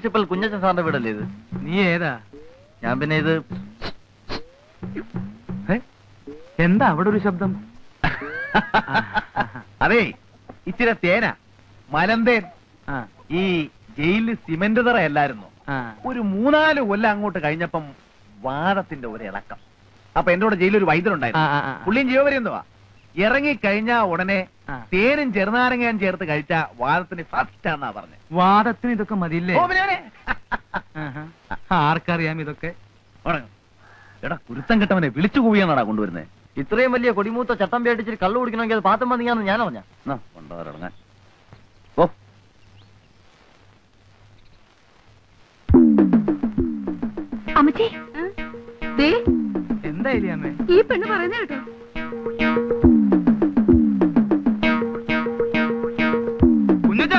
Principal Kunjachan സാറിന്റെ വീടല്ലേ ഇത് നീ ഏതാ ഞാൻ പിന്നെ ഇത് ഏ? എന്താ അവിടെ ഒരു ശബ്ദം അതെ ഇച്ചിരി തേന മലന്തേൻ ആ ഈ ജയിലിൽ സിമന്റ് തറ അല്ലായിരുന്നു ആ ഒരു മൂന്നാല് കൊല്ലം അങ്ങോട്ട് കഴിഞ്ഞപ്പം വാദത്തിന്റെ ഒരു ഇളക്കം അപ്പൊ എന്റെ കൂടെ ജയിലിൽ ഒരു വൈദ്യൻ ആ, ഉണ്ടായിരുന്നു ആ, ആ. പുള്ളിയും ജീവപര്യന്തവാ ഇറങ്ങി കഴിഞ്ഞാ ഉടനെ ആ. തേനും ചെറുനാരങ്ങയും ചേർത്ത് കഴിച്ച വാദത്തിന് ഫസ്റ്റ് ആണെന്നാ പറഞ്ഞത് വാദത്തിന് ഇതൊക്കെ മതിയില്ലേ ഓ, പിന്നെ അവനെ. ആഹാ. ആർക്കറിയാം ഇതൊക്കെ ഉറങ്ങ്. എടാ കുരുത്തം കെട്ടവനെ വിളിച്ചു കൂവിയാണാടാ കൊണ്ടുവരുന്നത് ഇത്രയും വലിയ കൊടിമൂത്ത ചട്ടം പേടിച്ചിട്ട് കള്ളു കുടിക്കണമെങ്കിൽ അത് പാത്തം മതിയാന്ന് ഞാൻ അറിഞ്ഞ കൊണ്ടുവരങ്ങാൻ ഓ അമ്മച്ചി ദേ എന്താ ഇല്ലേ ഈ പെണ്ണ് പറയുന്നത് കേട്ടോ കുഞ്ഞച്ചാ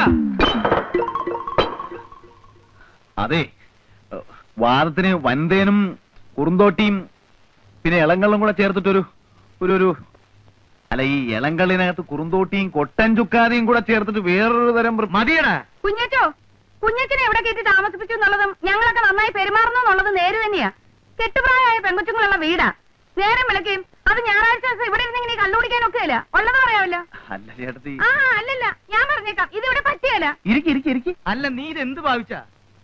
അതെ ഏ, വാദത്തിന് വൻതേനും കുറുന്തോട്ടിയും പിന്നെ ഇളങ്കള്ളും കൂടെ ചേർത്തിട്ടൊരു ഒരു ഒരു അല്ല ഈ ഇളങ്കള്ളിനകത്ത് കുറുന്തോട്ടിയും കൊട്ടൻ ചുക്കാതിയും കൂടെ ചേർത്തിട്ട് വേറൊരു തരം വൃ- മതിയടാ കുഞ്ഞച്ചോ കുഞ്ഞച്ചനെ എവിടെ കയറ്റി താമസിപ്പിച്ചു എന്നുള്ളതും ഞങ്ങളൊക്കെ നന്നായി പെരുമാറുന്നു എന്നുള്ളത് നേര് തന്നെയാ കെട്ടുപ്രായമായ പെൺകൊച്ചുങ്ങളുള്ള വീടാ നേരം വിളക്കുകയും അത് ഞായറാഴ്ച ദിവസം ഇവിടെ ഇരുന്ന് ഇങ്ങനെ കള്ളുപിടിക്കാനൊക്കെ അല്ല ഉള്ളത് പറയാമല്ലോ അല്ല ചേട്ടത്തി ആ അല്ലല്ല ഞാൻ പറഞ്ഞേക്കാം ഇത് ഇവിടെ പറ്റിയല്ല ഇരിക്കി ഇരിക്കി ഇരിക്കി അല്ല നീ ഇത് എന്ത് ഭാവിച്ചാ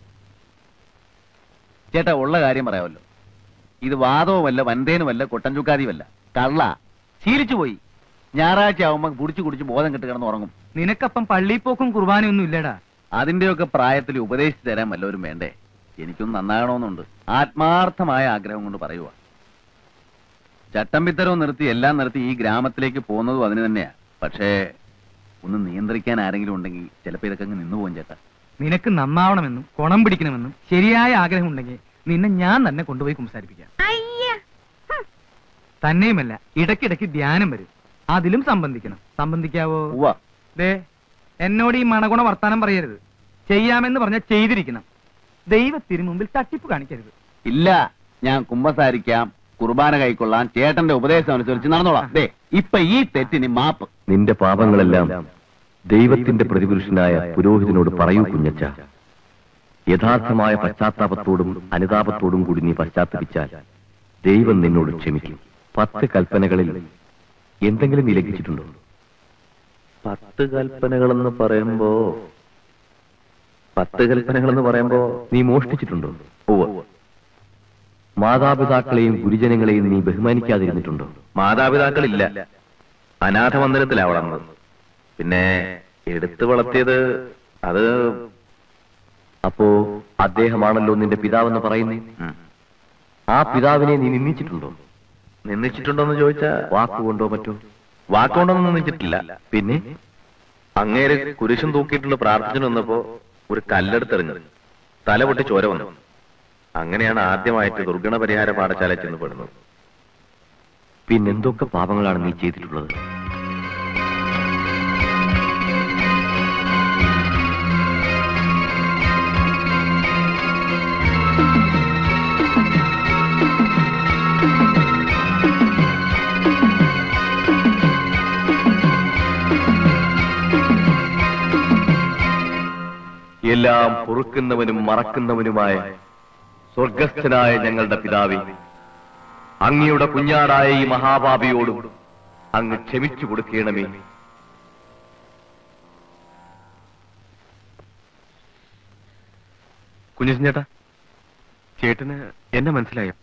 ചേട്ടാ ഉള്ള കാര്യം പറയാമല്ലോ ഇത് വാദവുമല്ല വൻതേനുമല്ല കൊട്ടൻ ചുക്കാതിയുമല്ല കള്ള ശീലിച്ചു പോയി ഞായറാഴ്ച ആവുമ്പോ കുടിച്ചു കുടിച്ച് ബോധം കെട്ട് കിടന്ന് ഉറങ്ങും നിനക്കപ്പം പള്ളിപ്പോക്കും കുർബാനയൊന്നും ഇല്ലടാ അതിന്റെയൊക്കെ പ്രായത്തിൽ ഉപദേശിച്ചു തരാൻ വല്ലവരും വേണ്ടേ എനിക്കൊന്നും നന്നാകണമെന്നുണ്ട് ആത്മാർത്ഥമായ ആഗ്രഹം കൊണ്ട് പറയുക ചട്ടമ്പിത്തരവും നിർത്തി എല്ലാം നിർത്തി ഈ ഗ്രാമത്തിലേക്ക് പോകുന്നതും അതിന് തന്നെയാ പക്ഷേ ഒന്ന് നിയന്ത്രിക്കാൻ ആരെങ്കിലും ഉണ്ടെങ്കിൽ ചിലപ്പോ ഇതൊക്കെ അങ്ങ് നിന്നു പോകും ചേട്ടാ നിനക്ക് നന്നാവണമെന്നും കുണം പിടിക്കണമെന്നും ശരിയായ ആഗ്രഹം ഉണ്ടെങ്കിൽ നിന്നെ ഞാൻ തന്നെ കൊണ്ടുപോയി സംസാരിപ്പിക്കാം അയ്യ ഹും. തന്നെയുമല്ല ഇടയ്ക്കിടയ്ക്ക് ധ്യാനം വരും അതിലും സംബന്ധിക്കണം സംബന്ധിക്കാവോ ഉവ്വ ദേ എന്നോട് ഈ മണഗുണ വർത്താനം പറയരുത് ചെയ്യാമെന്ന് പറഞ്ഞാൽ ചെയ്തിരിക്കണം ദൈവത്തിന് മുമ്പിൽ തട്ടിപ്പ് കാണിക്കരുത് ഇല്ല ഞാൻ കുമ്പസാരിക്കാം കുർബാന കൈക്കൊള്ളാം ചേട്ടന്റെ ഉപദേശം അനുസരിച്ച് നടന്നോളാം ദേ ഇപ്പൊ ഈ തെറ്റിന് മാപ്പ് നിന്റെ പാപങ്ങളെല്ലാം ദൈവത്തിന്റെ പ്രതിപുരുഷനായ പുരോഹിതനോട് പറയൂ കുഞ്ഞച്ച യഥാർത്ഥമായ പശ്ചാത്താപത്തോടും അനുതാപത്തോടും കൂടി നീ പശ്ചാത്തപിച്ചാൽ ദൈവം നിന്നോട് ക്ഷമിക്കും പത്ത് കൽപ്പനകളിൽ എന്തെങ്കിലും നീ ലംഘിച്ചിട്ടുണ്ടോ പത്ത് കൽപ്പനകളെന്ന് പറയുമ്പോ പത്ത് കൽപ്പനകളെന്ന് പറയുമ്പോ നീ മോഷ്ടിച്ചിട്ടുണ്ടോ ഉവ്വ് മാതാപിതാക്കളെയും ഗുരുജനങ്ങളെയും നീ ബഹുമാനിക്കാതിരുന്നിട്ടുണ്ടോ മാതാപിതാക്കളില്ല അനാഥ മന്ദിരത്തിലാ വളർന്നത് പിന്നെ എടുത്തു വളർത്തിയത് അത് അപ്പോ അദ്ദേഹമാണല്ലോ നിന്റെ പിതാവെന്ന് പറയുന്നേ ആ പിതാവിനെ നീ നിന്ദിച്ചിട്ടുണ്ടോ നിന്ദിച്ചിട്ടുണ്ടോന്ന് ചോദിച്ചാ വാക്കുകൊണ്ടോ മറ്റോ വാക്കുകൊണ്ടൊന്നും നിന്ദിച്ചിട്ടില്ല പിന്നെ അങ്ങേര് കുരിശും തൂക്കിയിട്ടുണ്ട് പ്രാർത്ഥിച്ചു വന്നപ്പോ ഒരു കല്ലെടുത്തെറിഞ്ഞു തല പൊട്ടി ചോര വന്നു അങ്ങനെയാണ് ആദ്യമായിട്ട് ദുർഗണ പരിഹാര പാഠശാല ചെന്ന് പെടുന്നത് പിന്നെന്തൊക്കെ പാപങ്ങളാണ് നീ ചെയ്തിട്ടുള്ളത് എല്ലാം പൊറുക്കുന്നവനും മറക്കുന്നവനുമായ സ്വർഗസ്ഥനായ ഞങ്ങളുടെ പിതാവേ അങ്ങയുടെ കുഞ്ഞാടായ ഈ മഹാപാപിയോടും അങ്ങ് ക്ഷമിച്ചു കൊടുക്കണമേ കുഞ്ഞിസൻ ചേട്ടാ ചേട്ടന് എന്നെ മനസ്സിലായോ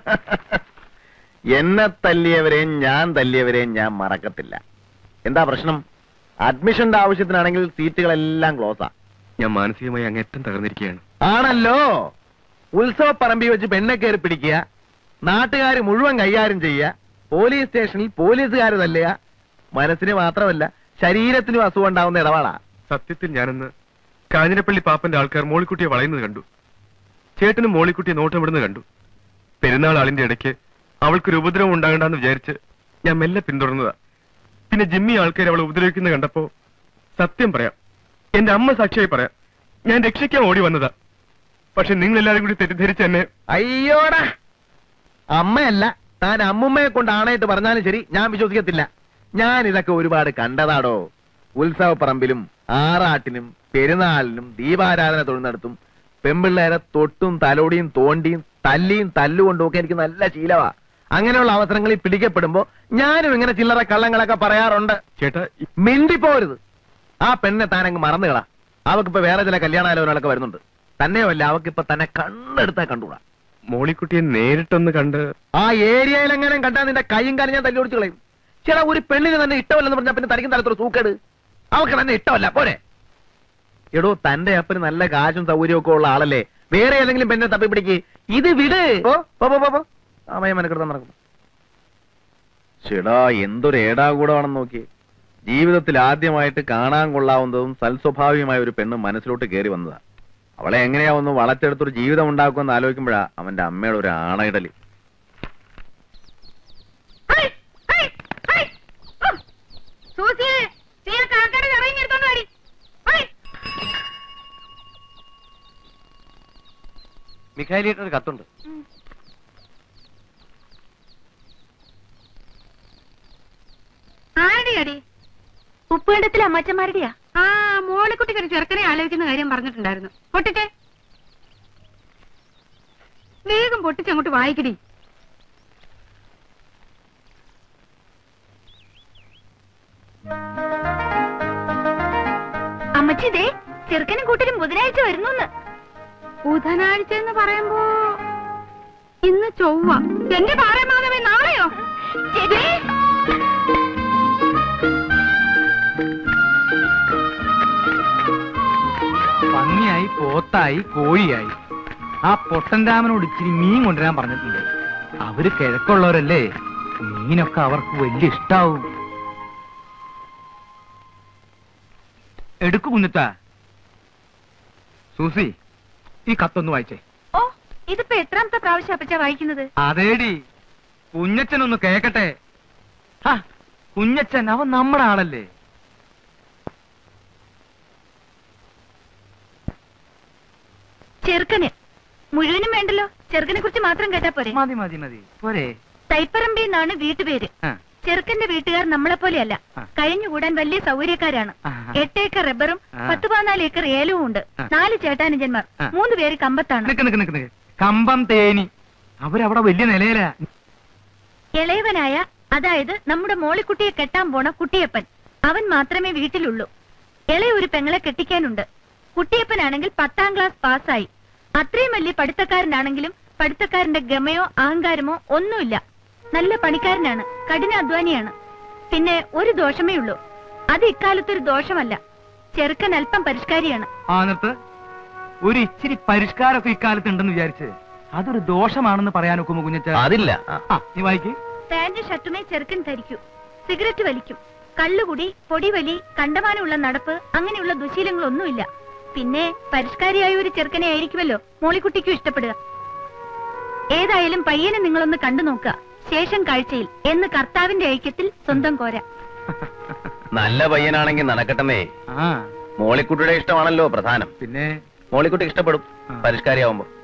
എന്നെ തല്ലിയവരെയും ഞാൻ തല്ലിയവരെയും ഞാൻ മറക്കത്തില്ല എന്താ പ്രശ്നം അഡ്മിഷന്റെ ആവശ്യത്തിനാണെങ്കിൽ സീറ്റുകളെല്ലാം ക്ലോസാ ഞാൻ മാനസികമായി അങ്ങേറ്റം തകർന്നിരിക്കുകയാണ് ആണല്ലോ ഉത്സവ പറമ്പി വെച്ച് പെണ്ണെ കയറി പിടിക്കുക നാട്ടുകാർ മുഴുവൻ കൈകാര്യം ചെയ്യുക പോലീസ് സ്റ്റേഷനിൽ പോലീസുകാർ തല്ലുക മനസ്സിന് മാത്രമല്ല ശരീരത്തിനും അസുഖം ഉണ്ടാവുന്ന ഇടപാടാ സത്യത്തിൽ ഞാനെന്ന് കാഞ്ഞിരപ്പള്ളി പാപ്പന്റെ ആൾക്കാർ മോളിക്കുട്ടിയെ വളയുന്നത് കണ്ടു ചേട്ടനും മോളിക്കുട്ടിയെ നോട്ടമിടുന്നത് കണ്ടു പെരുന്നാൾ ആളിന്റെ ഇടയ്ക്ക് അവൾക്കൊരു ഉപദ്രവം ഉണ്ടാകണ്ടെന്ന് വിചാരിച്ച് ഞാൻ മെല്ലെ പിന്തുടർന്നതാ പിന്നെ ജിമ്മി ആൾക്കാർ അവളെ ഉപദ്രവിക്കുന്നത് കണ്ടപ്പോ സത്യം പറയാം എന്റെ അമ്മ സാക്ഷിയായി പറയാം ഞാൻ രക്ഷിക്കാൻ ഓടി വന്നതാ പക്ഷെ നിങ്ങൾ എല്ലാവരും കൂടി തെറ്റിദ്ധരിച്ച് എന്നെ അയ്യോടാ അമ്മയല്ല താൻ അമ്മുമ്മയെ കൊണ്ട് ആണായിട്ട് പറഞ്ഞാലും ശരി ഞാൻ വിശ്വസിക്കത്തില്ല ഞാൻ ഇതൊക്കെ ഒരുപാട് കണ്ടതാടോ ഉത്സവ പറമ്പിലും ആറാട്ടിനും പെരുന്നാളിനും ദീപാരാധന തൊഴുന്നിടത്തും പെമ്പിള്ളേരെ തൊട്ടും തലോടിയും തോണ്ടിയും തല്ലിയും തല്ലുകൊണ്ടും ഒക്കെ എനിക്ക് നല്ല ശീലമാ അങ്ങനെയുള്ള അവസരങ്ങളിൽ പിടിക്കപ്പെടുമ്പോ ഞാനും ഇങ്ങനെ ചില്ലറ കള്ളങ്ങളൊക്കെ പറയാറുണ്ട് ചേട്ടാ ഈ- മിണ്ടിപ്പോരുത് ആ പെണ്ണെ താനങ്ങ് മറന്നുകളാ അവക്കിപ്പോ വേറെ ചില കല്യാണാലോചനകളൊക്കെ വരുന്നുണ്ട് തന്നെയുമല്ല അവക്കിപ്പോ തന്നെ കണ്ണെടുത്താ കണ്ടുകൂടാ മോളിക്കുട്ടിയെ നേരിട്ടൊന്ന് കണ്ട് ആ ഏരിയയിൽ എങ്ങനെ കണ്ടാ നിന്റെ കൈയും കാലും ഞാൻ തല്ലി ഓടിച്ചു കളയും ചേട്ടാ ഒരു പെണ്ണിന് തന്നെ ഇഷ്ടമല്ലെന്ന് പറഞ്ഞാൽ പിന്നെ തനിക്കും തലത്തൊരു സൂക്കേട് അവക്ക് തന്നെ ഇഷ്ടമല്ല പോരെ എടോ തന്റെ അപ്പന് നല്ല കാശും സൗകര്യവും ഒക്കെ ഉള്ള ആളല്ലേ വേറെ ഏതെങ്കിലും പെണ്ണെ തപ്പി പിടിക്ക് ഇത് വിട് ഓ പോ പോ, പോ പോ സമയം മെനക്കെടുത്താൻ നടക്കും ചേടാ എന്തൊരു ഏടാകൂടമാണെന്ന് നോക്കി ജീവിതത്തിൽ ആദ്യമായിട്ട് കാണാൻ കൊള്ളാവുന്നതും സൽസ്വഭാവിയുമായ ഒരു പെണ്ണ് മനസ്സിലോട്ട് കയറി വന്നതാ അവളെ എങ്ങനെയാ ഒന്ന് വളച്ചെടുത്തൊരു ജീവിതം ഉണ്ടാക്കുമെന്ന് ആലോചിക്കുമ്പോഴാ അവന്റെ അമ്മയുടെ ഒരു ആണയിടല് ഹൈ, ഹൈ, ഹൈ. ഉം. സൂസി നീ ആ കാക്കയുടെ ഇറങ്ങി എടുത്തോണ്ട് വരി ഹൈ. മിഖാലിയുടെ ഒരു കത്തുണ്ട് ആരുടെയാ അടി ഉപ്പുകണ്ടത്തിലെ അമ്മച്ചന്മാരുടെയാ ആ മോളിക്കുട്ടിക്ക് ഒരു ചെറുക്കനെ ആലോചിക്കുന്ന കാര്യം പറഞ്ഞിട്ടുണ്ടായിരുന്നു പൊട്ടിച്ചേ വേഗം പൊട്ടിച്ചങ്ങോട്ട് വായിക്കടി അമ്മച്ചി ദേ ചെറുക്കനും കൂട്ടരും ബുധനാഴ്ച വരുന്നു ബുധനാഴ്ച എന്ന് പറയുമ്പോ ഇന്ന് ചൊവ്വ എന്റെ പാറമാധവൻ നാളെയോ പന്നിയായി പോത്തായി കോഴിയായി ആ പൊട്ടൻ രാമനോട് ഇച്ചിരി മീൻ കൊണ്ടുവരാൻ പറഞ്ഞിട്ടുണ്ട് അവര് കിഴക്കുള്ളവരല്ലേ മീനൊക്കെ അവർക്ക് വലിയ ഇഷ്ടാവും എടുക്കു കുഞ്ഞിത്ത സൂസി ഈ കത്തൊന്ന് വായിച്ചേ ഓ ഇതിപ്പോ എത്രാമത്തെ പ്രാവശ്യം അപ്പച്ച വായിക്കുന്നത് അതേടി കുഞ്ഞച്ചനൊന്ന് കേക്കട്ടെ ഹാ, കുഞ്ഞച്ചൻ അവൻ നമ്മുടെ ആളല്ലേ ചെറുക്കന് മുഴുവനും വേണ്ടല്ലോ ചെറുക്കനെ കുറിച്ച് മാത്രം കേട്ടാ പോരെ മതി മതി മതി പോരെ തൈപ്പറമ്പി എന്നാണ് വീട്ടുപേര് ആ, ചെറുക്കന്റെ വീട്ടുകാർ നമ്മളെ പോലെയല്ല ആ. കഴിഞ്ഞുകൂടാൻ വലിയ സൗകര്യക്കാരാണ് ആ. എട്ട് ഏക്കർ റബ്ബറും ആ. പത്ത് പതിനാല് ഏക്കർ ഏലവും ഉണ്ട് ആ. നാല് ചേട്ടാനുജന്മാർ ആ. മൂന്ന് പേര് കമ്പത്താണ് നിക്ക് നിക്ക് നിക്ക് നിക്ക് കമ്പം തേനി അവരവിടെ വലിയ നിലയിലാ ഇളയവനായ അതായത് നമ്മുടെ മോളിക്കുട്ടിയെ കെട്ടാൻ പോണ കുട്ടിയപ്പൻ അവൻ മാത്രമേ വീട്ടിലുള്ളൂ ഇളയ ഒരു പെങ്ങളെ കെട്ടിക്കാനുണ്ട് കുട്ടിയപ്പനാണെങ്കിൽ പത്താം ക്ലാസ് പാസ്സായി അത്രയും വലിയ പഠിത്തക്കാരനാണെങ്കിലും പഠിത്തക്കാരന്റെ ഗമയോ അഹങ്കാരമോ ഒന്നുമില്ല നല്ല പണിക്കാരനാണ് കഠിനാധ്വാനിയാണ് പിന്നെ ഒരു ദോഷമേ ഉള്ളൂ അത് ഇക്കാലത്തൊരു ദോഷമല്ല ചെറുക്കൻ അല്പം പരിഷ്കാരിയാണ് ആ നിർത്ത് ഒരു ഇച്ചിരി പരിഷ്കാരമൊക്കെ ഇക്കാലത്ത് ഉണ്ടെന്ന് വിചാരിച്ച് അതൊരു ദോഷമാണെന്ന് പറയാൻ ഒക്കുമോ കുഞ്ഞച്ച അതില്ല ആ. ആ നീ വായിക്ക് പാന്റ് ഷർട്ടുമേ ചെറുക്കൻ ധരിക്കൂ സിഗരറ്റ് വലിക്കും കള്ളുകുടി പൊടിവലി കണ്ടമാനമുള്ള നടപ്പ് അങ്ങനെയുള്ള ദുശീലങ്ങളൊന്നുമില്ല പിന്നെ പരിഷ്കാരിയായ ഒരു ചെറുക്കനെ ആയിരിക്കുമല്ലോ മോളിക്കുട്ടിക്കും ഇഷ്ടപ്പെടുക ഏതായാലും പയ്യനെ നിങ്ങളൊന്ന് കണ്ടു നോക്കുക ശേഷം കാഴ്ചയിൽ എന്ന് കർത്താവിന്റെ ഐക്യത്തിൽ സ്വന്തം കോര നല്ല പയ്യനാണെങ്കിൽ നടക്കട്ടെന്നേ ആ മോളിക്കുട്ടിയുടെ ഇഷ്ടമാണല്ലോ പ്രധാനം പിന്നെ മോളിക്കുട്ടി ഇഷ്ടപ്പെടും ആ. പരിഷ്കാരിയാവുമ്പോ